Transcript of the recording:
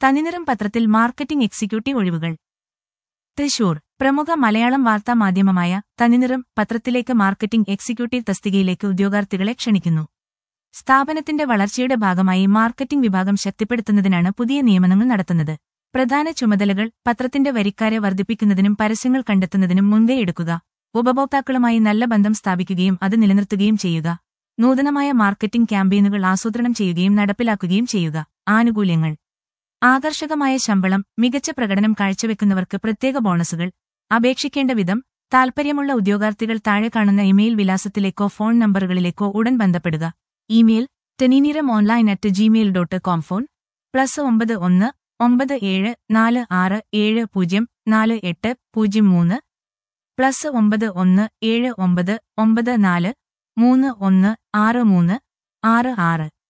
തനിനിറം പത്രത്തിൽ marketing executive ഒഴിവുകൾ തൃശൂർ പ്രമുഖ മലയാളം വാർത്താ മാധ്യമമായ തനിനിറം പത്രത്തിലേക്ക് മാർക്കറ്റിംഗ് എക്സിക്യൂട്ടീവ് തസ്തികയിലേക്ക് ഉദ്യോഗാർത്ഥികളെ ക്ഷണിക്കുന്നു സ്ഥാപനത്തിന്റെ വളർച്ചയുടെ ഭാഗമായി മാർക്കറ്റിംഗ് വിഭാഗം ശക്തിപ്പെടുത്തുന്നതിനാണ് പുതിയ നിയമനങ്ങൾ നടത്തുന്നത് പ്രധാന ചുമതലകൾ പത്രത്തിന്റെ വരിക്കാരെ വർദ്ധിപ്പിക്കുന്നതിനും പരസ്യങ്ങൾ കണ്ടെത്തുന്നതിനും മുൻകൈ എടുക്കുക ഉപഭോക്താക്കളുമായി നല്ല ബന്ധം സ്ഥാപിക്കുകയും അത് നിലനിർത്തുകയും ചെയ്യുക നൂതനമായ മാർക്കറ്റിംഗ് ക്യാമ്പയിനുകൾ ആസൂത്രണം ചെയ്യുകയും നടപ്പിലാക്കുകയും ചെയ്യുക ആനുകൂല്യങ്ങൾ ആകർഷകമായ ശമ്പളം മികച്ച പ്രകടനം കാഴ്ചവെക്കുന്നവർക്ക് പ്രത്യേക ബോണസുകൾ അപേക്ഷിക്കേണ്ട വിധം താൽപ്പര്യമുള്ള ഉദ്യോഗാർത്ഥികൾ താഴെ കാണുന്ന ഇമെയിൽ വിലാസത്തിലേക്കോ ഫോൺ നമ്പറുകളിലേക്കോ ഉടൻ ബന്ധപ്പെടുക ഇമെയിൽ ടെനീനിറം online at Gmail dot com phone plus ഒമ്പത് ഒന്ന് ഒമ്പത് ഏഴ് നാല് ആറ് ഏഴ് പൂജ്യം നാല് എട്ട് പൂജ്യം മൂന്ന് പ്ലസ് ഒമ്പത് ഒന്ന് ഏഴ് ഒമ്പത് ഒമ്പത് നാല് മൂന്ന് ഒന്ന് ആറ് മൂന്ന് ആറ് ആറ്